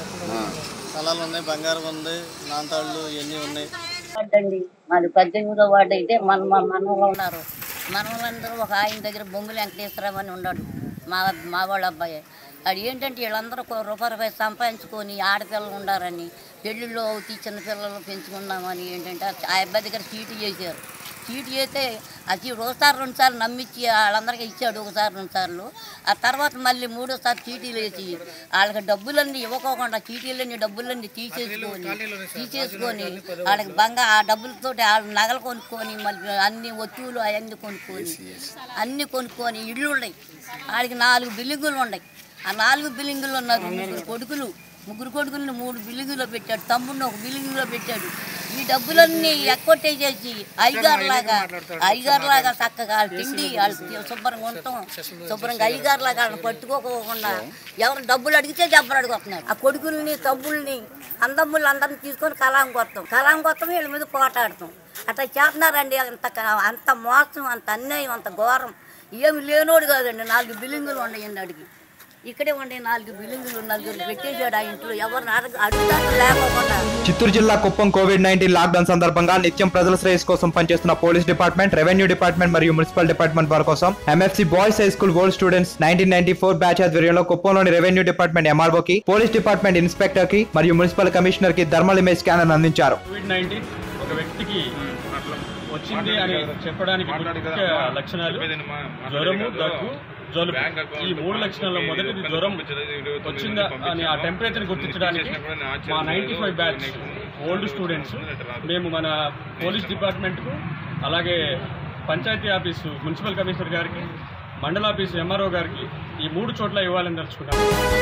స్థలాలు ఉన్నాయి బంగారం ఉంది నాంతాళ్ళు ఇవన్నీ ఉన్నాయి అండి మాది పద్దెనిమిదో వార్డు అయితే మన మా మనవలు ఉన్నారు మనవలందరూ ఒక ఆయన దగ్గర బొంగులు వెంకటేశ్వరరావు అని ఉన్నాడు మా మా వాళ్ళ అబ్బాయి అది ఏంటంటే వీళ్ళందరూ ఒక రూపాయి రూపాయి సంపాదించుకొని ఆడపిల్లలు ఉండారని పెళ్ళిళ్ళు అవుతి చిన్నపిల్లలు పెంచుకున్నామని ఏంటంటే ఆ అబ్బాయి దగ్గర చీటీ చేశారు చీటీ చేస్తే అది ఒకసారి రెండు సార్లు నమ్మించి వాళ్ళందరికీ ఇచ్చాడు ఒకసారి రెండు సార్లు ఆ తర్వాత మళ్ళీ మూడోసారి చీటీలు వేసి వాళ్ళకి డబ్బులన్నీ ఇవ్వకోకుండా చీటీలన్నీ డబ్బులన్నీ తీసేసుకొని తీసేసుకొని వాళ్ళకి బంగా ఆ డబ్బులతో వాళ్ళు నగలు కొనుక్కొని మళ్ళీ అన్ని వస్తువులు అవన్నీ కొనుక్కొని అన్ని కొనుక్కొని ఇళ్ళు ఉన్నాయి వాడికి నాలుగు బిల్డింగులు ఉన్నాయి ఆ నాలుగు బిల్డింగులు ఉన్నారు ముగ్గురు కొడుకులు ముగ్గురు కొడుకుల్ని మూడు బిల్డింగులో పెట్టాడు తమ్ముడిని ఒక బిల్డింగులో పెట్టాడు ఈ డబ్బులన్నీ ఎక్కొట్టేసేసి అయ్యగారులాగా అయ్యగారులాగా చక్కగా వాళ్ళు తిండి వాళ్ళు శుభ్రంగా ఉండటం శుభ్రంగా అయ్యగారులాగా వాళ్ళని పట్టుకోకుండా ఎవరు డబ్బులు అడిగితే డబ్బులు అడుగుతున్నారు ఆ కొడుకుల్ని తమ్ముల్ని అందమ్ములు అందరిని తీసుకొని కలాం కొత్తాం కలాం కొత్తాం వీళ్ళ మీద పోటాడతాం అట్లా చేస్తున్నారండి అంత క- అంత మోసం అంత అన్యాయం అంత ఘోరం ఏమి లేనోడు కాదండి నాలుగు బిల్డింగులు ఉన్నాయండి అడిగి ఇక్కడే ఉండే నాలుగు బిల్డింగులు నలుగురు పెట్టేశాడు ఆ ఇంట్లో ఎవరిని అడగ అడుగుతారు లేకోకుండా చిత్తూరు జిల్లా కుప్పం కోవిడ్ నైన్టీన్ లాక్డౌన్ సందర్భంగా నిత్యం ప్రజల శ్రేయస్ కోసం పనిచేస్తున్న పోలీస్ డిపార్ట్మెంట్ రెవెన్యూ డిపార్ట్మెంట్ మరియు మున్సిపల్ డిపార్ట్మెంట్ వారి కోసం MFC boys high school old students nineteen ninety four batch ఆధ్వర్యంలో కుప్పంలోని రెవెన్యూ డిపార్ట్మెంట్ ఎంఆర్ఓ కి పోలీస్ డిపార్ట్మెంట్ ఇన్స్పెక్టర్ కి మరియు మున్సిపల్ కమిషనర్ కి థర్మల్ ఇమేజ్ స్కానర్ అందించారు కోవిడ్ నైన్టీన్ ఒక వ్యక్తికి వచ్చింది అని చెప్పడానికి ముఖ్య లక్షణాలు జ్వరము దగ్గు జలుబు ఈ మూడు లక్షణాల్లో మొదటిది జ్వరం వచ్చిందా అని ఆ టెంపరేచర్ గుర్తించడానికి మా ninety five batch old students మేము మన పోలీస్ డిపార్ట్మెంట్కు అలాగే పంచాయతీ ఆఫీసు మున్సిపల్ కమిషనర్ గారికి మండల ఆఫీసు ఎంఆర్ఓ గారికి ఈ మూడు చోట్ల ఇవ్వాలని తలుచుకున్నాను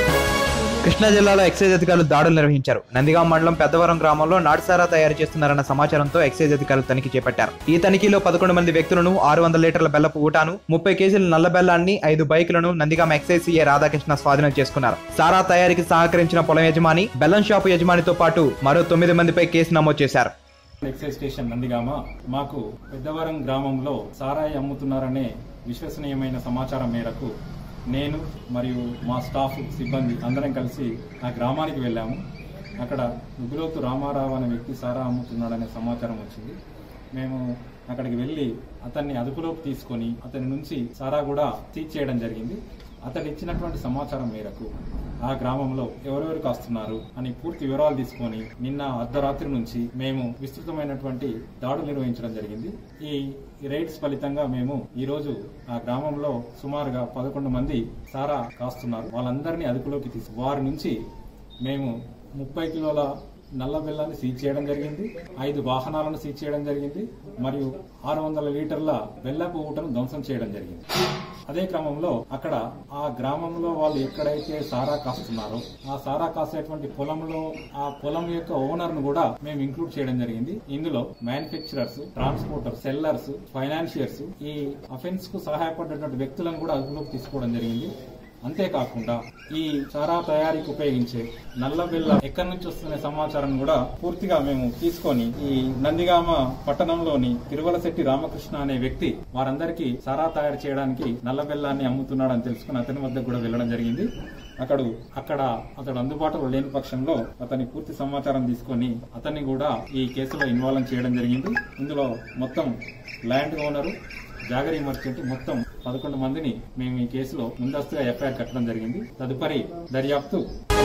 కృష్ణా జిల్లాలో ఎక్సైజ్ అధికారులు దాడులు నిర్వహించారు నందిగాం మండలం పెద్దవరం గ్రామంలో నాటుసారా తయారు చేస్తున్నారన్న సమాచారంతో ఎక్సైజ్ అధికారులు తనిఖీ చేపట్టారు ఈ తనిఖీలో పదకొండు మంది వ్యక్తులను ఆరు వందల లీటర్ల బెల్లపు ఊటాను ముప్పై కేజీల నల్ల బెల్లాన్ని ఐదు బైకులను నందిగాం ఎక్సైజ్ సీఏ రాధాకృష్ణ స్వాధీనం చేసుకున్నారు సారా తయారీకి సహకరించిన పొలం యజమాని బెల్లం షాపు యజమానితో పాటు మరో తొమ్మిది మందిపై కేసు నమోదు చేశారు ఎక్సైజ్ స్టేషన్ నందిగామ మాకు పెద్దవరం గ్రామంలో సారాయి అమ్ముతున్నారనే విశ్వసనీయమైన సమాచారం మేరకు నేను మరియు మా స్టాఫ్ సిబ్బంది అందరం కలిసి ఆ గ్రామానికి వెళ్ళాము అక్కడ ఉగ్గులోతు రామారావు అనే వ్యక్తి సారా అమ్ముతున్నాడనే సమాచారం వచ్చింది మేము అక్కడికి వెళ్ళి అతన్ని అదుపులోకి తీసుకొని అతని నుంచి సారా కూడా సీజ్ చేయడం జరిగింది అతడు ఇచ్చినటువంటి సమాచారం మేరకు ఆ గ్రామంలో ఎవరెవరు కాస్తున్నారు అని పూర్తి వివరాలు తీసుకొని నిన్న అర్ధరాత్రి నుంచి మేము విస్తృతమైనటువంటి దాడులు నిర్వహించడం జరిగింది ఈ రైడ్స్ ఫలితంగా మేము ఈ రోజు ఆ గ్రామంలో సుమారుగా పదకొండు మంది సారా కాస్తున్నారు వాళ్ళందరినీ అదుపులోకి తీసు వారి నుంచి మేము ముప్పై కిలోల నల్ల బెల్లాన్ని సీజ్ చేయడం జరిగింది ఐదు వాహనాలను సీజ్ చేయడం జరిగింది మరియు ఆరు వందల లీటర్ల బెల్లపు ఊటను ధ్వంసం చేయడం జరిగింది అదే క్రమంలో అక్కడ ఆ గ్రామంలో వాళ్ళు ఎక్కడైతే సారా కాస్తున్నారో ఆ సారా కాసేటువంటి పొలంలో ఆ పొలం యొక్క ఓనర్ ను కూడా మేము ఇంక్లూడ్ చేయడం జరిగింది ఇందులో మ్యానుఫ్యాక్చరర్స్ ట్రాన్స్పోర్టర్ సెల్లర్స్ ఫైనాన్షియర్స్ ఈ అఫెన్స్ కు సహాయపడినటువంటి వ్యక్తులను కూడా అదుపులోకి తీసుకోవడం జరిగింది అంతేకాకుండా ఈ చారా తయారీకి ఉపయోగించే నల్ల బిల్ల ఎక్కడి నుంచి వస్తున్న సమాచారం కూడా పూర్తిగా మేము తీసుకొని ఈ నందిగామ పట్టణంలోని తిరువలశెట్టి రామకృష్ణ అనే వ్యక్తి వారందరికీ సారా తయారు చేయడానికి నల్ల బెల్లాన్ని అమ్ముతున్నాడని తెలుసుకుని అతని వద్ద కూడా వెళ్ళడం జరిగింది అక్కడు అక్కడ అతడు అందుబాటులో లేని పక్షంలో అతని పూర్తి సమాచారం తీసుకొని అతన్ని కూడా ఈ కేసులో ఇన్వాల్వ్ చేయడం జరిగింది ఇందులో మొత్తం ల్యాండ్ ఓనరు జాగరీ మర్చెంట్ మొత్తం పదకొండు మందిని మేము ఈ కేసులో ముందస్తుగా ఎఫ్ఐఆర్ కట్టడం జరిగింది తదుపరి దర్యాప్తు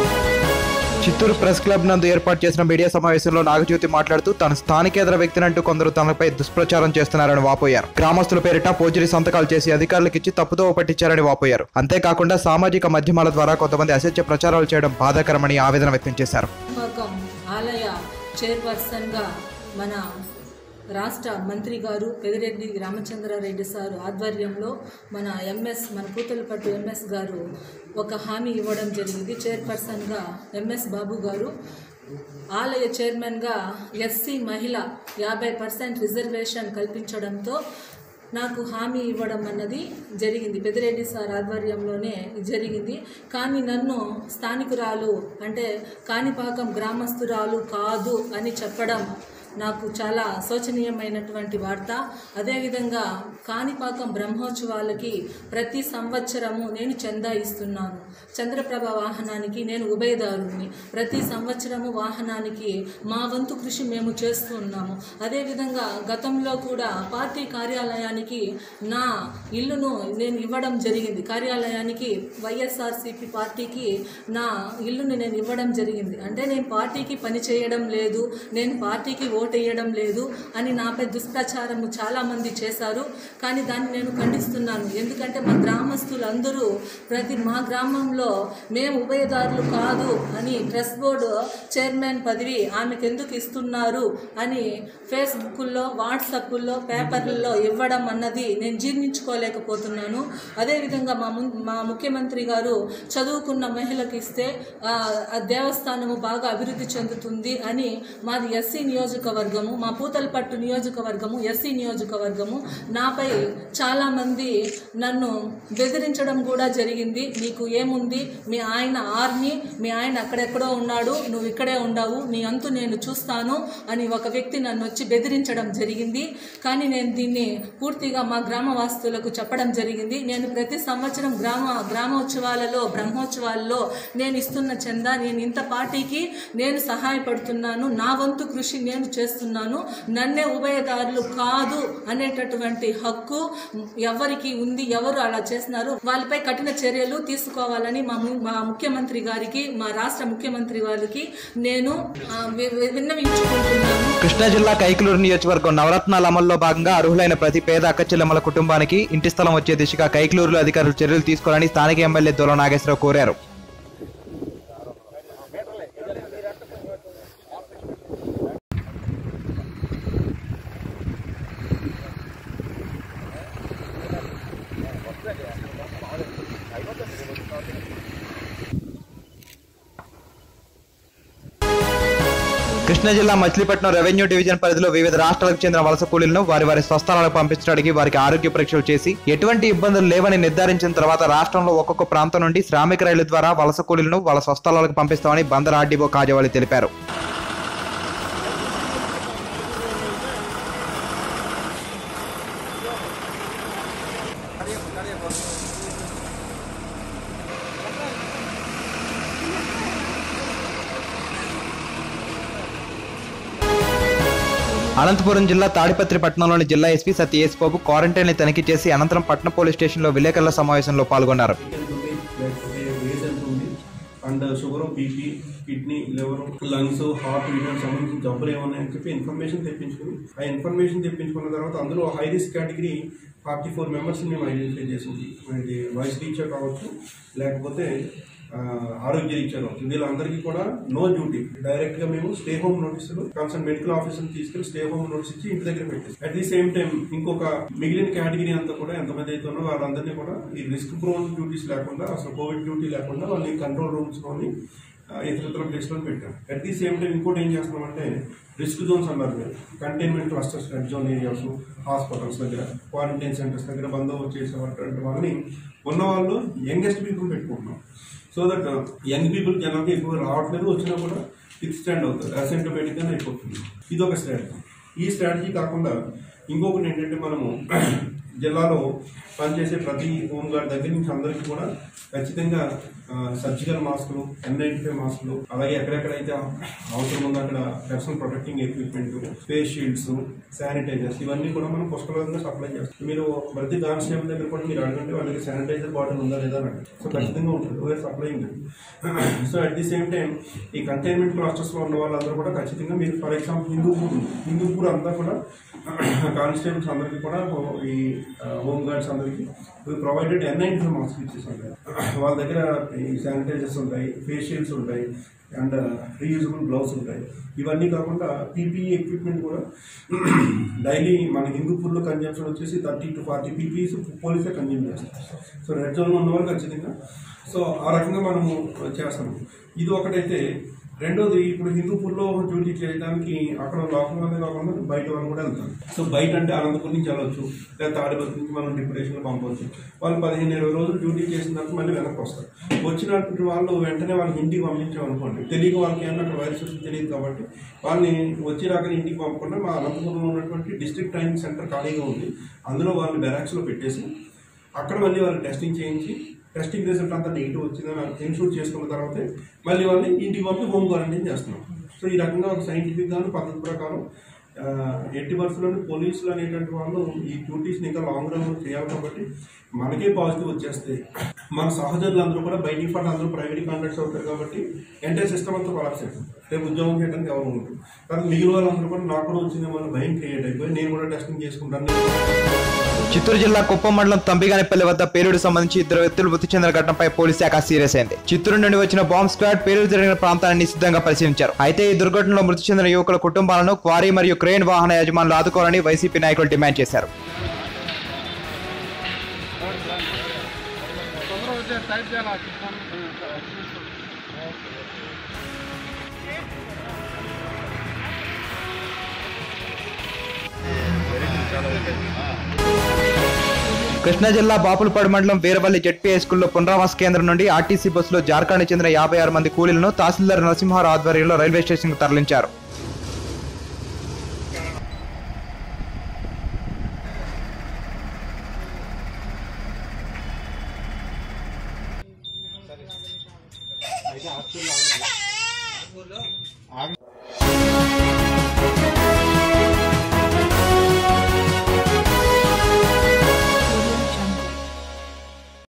చిత్తూరు ప్రెస్ క్లబ్ నందు ఏర్పాటు చేసిన మీడియా సమావేశంలో నాగజ్యోతి మాట్లాడుతూ తన స్థానికేతర వ్యక్తినంటూ కొందరు తనపై దుష్ప్రచారం చేస్తున్నారని వాపోయారు గ్రామస్తుల పేరిట పోజరీ సంతకాలు చేసి అధికారులకిచ్చి తప్పుదోవ పట్టించారని వాపోయారు అంతేకాకుండా సామాజిక మాధ్యమాల ద్వారా కొంతమంది అసత్య ప్రచారాలు చేయడం బాధాకరమని ఆవేదన వ్యక్తం చేశారు కుంభకం ఆలయ చైర్పర్సన్గా మన రాష్ట్ర మంత్రి గారు పెదిరెడ్డి రామచంద్రారెడ్డి సార్ ఆధ్వర్యంలో మన ఎంఎస్ మన పూతలపట్టు ఎంఎస్ గారు ఒక హామీ ఇవ్వడం జరిగింది చైర్పర్సన్గా ఎంఎస్ బాబు గారు ఆలయ చైర్మన్గా ఎస్సీ మహిళ యాభై పర్సెంట్ రిజర్వేషన్ కల్పించడంతో నాకు హామీ ఇవ్వడం అన్నది జరిగింది పెదిరెడ్డి సార్ ఆధ్వర్యంలోనే జరిగింది కానీ నన్ను స్థానికురాలు అంటే కాణిపాకం గ్రామస్తురాలు కాదు అని చెప్పడం నాకు చాలా శోచనీయమైనటువంటి వార్త అదేవిధంగా కాణిపాకం బ్రహ్మోత్సవాలకి ప్రతి సంవత్సరము నేను చందా ఇస్తున్నాను చంద్రప్రభ వాహనానికి నేను ఉభయదారుని ప్రతి సంవత్సరము వాహనానికి మా వంతు కృషి మేము చేస్తూ ఉన్నాము అదేవిధంగా గతంలో కూడా పార్టీ కార్యాలయానికి నా ఇల్లును నేను ఇవ్వడం జరిగింది కార్యాలయానికి వైఎస్ఆర్సీపీ పార్టీకి నా ఇల్లుని నేను ఇవ్వడం జరిగింది అంటే నేను పార్టీకి పని చేయడం లేదు నేను పార్టీకి ఓటు వేయడం లేదు అని నాపై దుష్ప్రచారము చాలామంది చేశారు కానీ దాన్ని నేను ఖండిస్తున్నాను ఎందుకంటే మా గ్రామస్తులందరూ ప్రతి మా గ్రామంలో మేము ఉభయదారులు కాదు అని ప్రెస్ బోర్డు చైర్మన్ పదవి ఆమెకు ఎందుకు ఇస్తున్నారు అని ఫేస్బుక్లో వాట్సాప్లో పేపర్లలో ఇవ్వడం అన్నది నేను జీర్ణించుకోలేకపోతున్నాను అదేవిధంగా మా ము మా ముఖ్యమంత్రి గారు చదువుకున్న మహిళకి ఇస్తే ఆ, ఆ దేవస్థానము బాగా అభివృద్ధి చెందుతుంది అని మాది ఎస్సీ నియోజకవర్గము మా పూతలపట్టు నియోజకవర్గము ఎస్సీ నియోజకవర్గము నాపై చాలామంది నన్ను బెదిరించడం కూడా జరిగింది నీకు ఏముంది మీ ఆయన ఆర్మీ మీ ఆయన అక్కడెక్కడో ఉన్నాడు నువ్వు ఇక్కడే ఉండవు నీ అంతు నేను చూస్తాను అని ఒక వ్యక్తి నన్ను వచ్చి బెదిరించడం జరిగింది కానీ నేను దీన్ని పూర్తిగా మా గ్రామవాసులకు చెప్పడం జరిగింది నేను ప్రతి సంవత్సరం గ్రామ గ్రామోత్సవాలలో బ్రహ్మోత్సవాల్లో నేను ఇస్తున్న చందా నేను ఇంత పార్టీకి నేను సహాయపడుతున్నాను నా వంతు కృషి నేను చేస్తున్నాను నన్నే ఉభయదారులు కాదు అనేటటువంటి హక్కు ఎవరికి ఉంది ఎవరు అలా చేస్తున్నారు వాళ్ళపై కఠిన చర్యలు తీసుకోవాలని మా ము- మా ముఖ్యమంత్రి గారికి మా రాష్ట్ర ముఖ్యమంత్రి వారికి నేను ఆ, వి- వి- విన్నవించుకుంటున్నాను కృష్ణా జిల్లా కైకలూరు నియోజకవర్గం నవరత్నాల అమల్లో భాగంగా అర్హులైన ప్రతి పేద అక్కచెల్లెమ్మల కుటుంబానికి ఇంటి స్థలం వచ్చే దిశగా కైకలూరులో అధికారులు చర్యలు తీసుకోవాలని స్థానిక ఎమ్మెల్యే దొల నాగేశ్వరరావు కోరారు Thank you. కృష్ణా జిల్లా మచిలీపట్నం రెవెన్యూ డివిజన్ పరిధిలో వివిధ రాష్ట్రాలకు చెందిన వలస కూలీలను వారి వారి స్వస్థలాలకు పంపించడానికి వారికి ఆరోగ్య పరీక్షలు చేసి ఎటువంటి ఇబ్బందులు లేవని నిర్ధారించిన తర్వాత రాష్ట్రంలో ఒక్కొక్క ప్రాంతం నుండి శ్రామిక రైలు ద్వారా వలస కూలీలను వాళ్ళ స్వస్థలాలకు పంపిస్తామని బందర్ ఆర్డీఓ కాజవాలి తెలిపారు అనంతపురం జిల్లా తాడిపత్రి పట్టణంలోని జిల్లా SP Satya S Babu quarantine ని తనిఖీ చేసి అనంతరం పట్టణ పోలీస్ స్టేషన్లో విలేకరుల సమావేశంలో పాల్గొన్నారు లేకపోతే వేస్ ఎంత ఉంది and sugar BP kidney liver lungs heart వీటికి సంబంధించిన జబ్బులు ఏమన్నాయని చెప్పి ఇన్ఫర్మేషన్ తెప్పించుకుని ఆ ఇన్ఫర్మేషన్ తెప్పించుకున్న తర్వాత అందులో high risk category forty four members మేము ఐడెంటిఫై చేసింది ఇది వయసు రీత్యా కావచ్చు లేకపోతే ఆ, ఆరోగ్య రీత్యా కావచ్చు వీళ్ళందరికీ కూడా నో డ్యూటీ డైరెక్ట్ గా మేము స్టే హోమ్ నోటీసులు కన్సర్న్ మెడికల్ ఆఫీసర్ తీసుకెళ్లి స్టే హోమ్ నోటీస్ ఇచ్చి ఇంటి దగ్గర పెట్టేసి అట్ ది సేమ్ టైం ఇంకొక మిగిలిన కేటగిరీ అంతా కూడా ఎంతమంది అయితే ఉన్నారో వాళ్ళందరినీ కూడా ఈ రిస్క్ ప్రోన్ డ్యూటీస్ లేకుండా అసలు కోవిడ్ డ్యూటీ లేకుండా వాళ్ళని కంట్రోల్ రూమ్స్ లోని ఆ, ఇతర ప్లేస్ లో పెట్టాం అట్ ది సేమ్ టైం ఇంకోటి ఏం చేస్తున్నామంటే రిస్క్ జోన్స్ అన్నారు మీరు containment clusters red zone areas hospitals దగ్గర క్వారంటైన్ సెంటర్స్ దగ్గర బందోబస్తు చేసేవాళ్ళు వాళ్ళని ఉన్న వాళ్ళు యంగెస్ట్ పీపుల్ పెట్టుకుంటున్నాం సో దట్ యంగ్ పీపుల్ జనానికి ఎక్కువ రావట్లేదు వచ్చినా కూడా ఫిక్స్ స్టాండ్ అవుతుంది అసెంటోమేటిక్ గానే అయిపోతుంది ఇది ఒక స్ట్రాటజీ ఈ స్ట్రాటజీ కాకుండా ఇంకొకటి ఏంటంటే మనము జిల్లాలో పనిచేసే ప్రతి హోమ్ గార్డ్ దగ్గర నుంచి అందరికీ కూడా ఖచ్చితంగా సర్జికల్ మాస్కులు ఎన్ నైన్టీ ఫైవ్ మాస్కులు అలాగే ఎక్కడెక్కడైతే అవసరం ఉందో అక్కడ personal protecting equipment face shields sanitisers ఇవన్నీ కూడా మనం పుష్కలంగా సప్లై చేస్తాం మీరు ప్రతి కానిస్టేబుల్ దగ్గర కూడా మీరు అడగండి వాళ్ళకి శానిటైజర్ బాటిల్ ఉందా లేదా అని సో ఖచ్చితంగా ఉంటుంది వేర్ సప్లై ఉంది so at the same time ఈ కంటైన్మెంట్ క్లాస్టర్స్ లో ఉన్న వాళ్ళందరూ కూడా ఖచ్చితంగా మీరు ఫర్ ఎగ్జాంపుల్ హిందూపూర్ ఉంది. హిందూపూర్ అంతా కూడా కానిస్టేబుల్స్ అందరికీ కూడా ఈ హోమ్ గార్డ్స్ అందరికీ provided N ninety five mask ఇచ్చేసి ఉంటాయి వాళ్ళ దగ్గర ఈ శానిటైజర్స్ ఉంటాయి ఫేస్ షీల్డ్స్ ఉంటాయి అండ్ రీయూజబుల్ గ్లౌస్ ఉంటాయి ఇవన్నీ కాకుండా పీపీఈ ఎక్విప్మెంట్ కూడా డైలీ మన హిందూపూర్లో కన్జంప్షన్ వచ్చేసి థర్టీ టు ఫార్టీ పీపీస్ పోలీసే కన్జ్యూమ్ చేస్తారు సో రెడ్ జోన్ ఉన్న వాళ్ళు ఖచ్చితంగా సో ఆ రకంగా మనము చేస్తాము ఇది ఒకటైతే రెండోది ఇప్పుడు హిందూపూర్లో డ్యూటీ చేయడానికి అక్కడ లోకల్ వాళ్ళే కాకుండా బయట వాళ్ళు కూడా వెళ్తారు సో బయట అంటే అనంతపురం నుంచి వెళ్ళొచ్చు లేదా తాడిపత్రి నుంచి మనం డిప్యుటేషన్ పంపవచ్చు వాళ్ళు పదిహేను ఇరవై రోజులు డ్యూటీ చేసిన తర్వాత మళ్ళీ వెనక్కి వస్తారు వచ్చినటువంటి వాళ్ళు వెంటనే వాళ్ళకి ఇంటికి పంపించామనుకోండి తెలియక వాళ్ళకి ఏమన్నా అక్కడ వైరస్ వస్తుంది తెలియదు కాబట్టి వాళ్ళని వచ్చి రాకని ఇంటికి పంపకుండా మా అనంతపురంలో ఉన్నటువంటి డిస్ట్రిక్ట్ ట్రైనింగ్ సెంటర్ ఖాళీగా ఉంది అందులో వాళ్ళని బ్యారాక్స్లో పెట్టేసి అక్కడ మళ్ళీ వాళ్ళు టెస్టింగ్ చేయించి టెస్టింగ్ రిజల్ట్ అంతా నెగిటివ్ వచ్చిందని ఇన్షూర్ చేసుకున్న తర్వాతే మళ్ళీ వాళ్ళని ఇంటికి పంపి హోమ్ క్వారంటైన్ చేస్తున్నాం సో ఈ రకంగా ఒక సైంటిఫిక్ గాను పద్ధతి ప్రకారం ఆ, ఎట్టి పరిస్థితుల్లోనూ పోలీసులు అనేటువంటి వాళ్ళు ఈ డ్యూటీస్ని ఇంకా లాంగ్ రన్ చేయాలి కాబట్టి మనకే పాజిటివ్ వచ్చేస్తే మన సహచరులందరూ కూడా బై డిఫాల్ట్ అందరూ ప్రైవేట్ కాంట్రాక్ట్స్ అవుతారు కాబట్టి ఎంటైర్ సిస్టమ్ అంతా కొలాప్స్ అవుతుంది రేపు ఉద్యోగం చేయడానికి ఎవరు ఉంటుంది కానీ మిగిలిన వాళ్ళందరూ కూడా నాకు కూడా వచ్చిందేమో అని భయం క్రియేట్ అయిపోయి నేను కూడా టెస్టింగ్ చేసుకుంటాను చిత్తూరు జిల్లా కుప్పం మండలం తంబిగానిపల్లి వద్ద పేలుడు సంబంధించి ఇద్దరు వ్యక్తులు మృతి చెందిన ఘటనపై పోలీస్ శాఖ సీరియస్ అయింది చిత్తూరు నుండి వచ్చిన బాంబ్ స్క్వాడ్ పేలుడు జరిగిన ప్రాంతాన్ని నిశ్చితంగా పరిశీలించారు అయితే ఈ దుర్ఘటనలో మృతి చెందిన యువకుల కుటుంబాలను క్వారీ మరియు క్రేన్ వాహన యజమానులు ఆదుకోవాలని వైసీపీ నాయకులు డిమాండ్ చేశారు కృష్ణా జిల్లా బాపులపాడు మండలం వీరవల్లి జెడ్పీ స్కూల్లో పునరావాస కేంద్రం నుండి ఆర్టీసీ బస్సులో జార్ఖండ్ చెందిన యాభై ఆరు మంది కూలీలను తహసీల్దార్ నరసింహారావు ఆధ్వర్యంలో రైల్వే స్టేషన్కు తరలించారు అయితే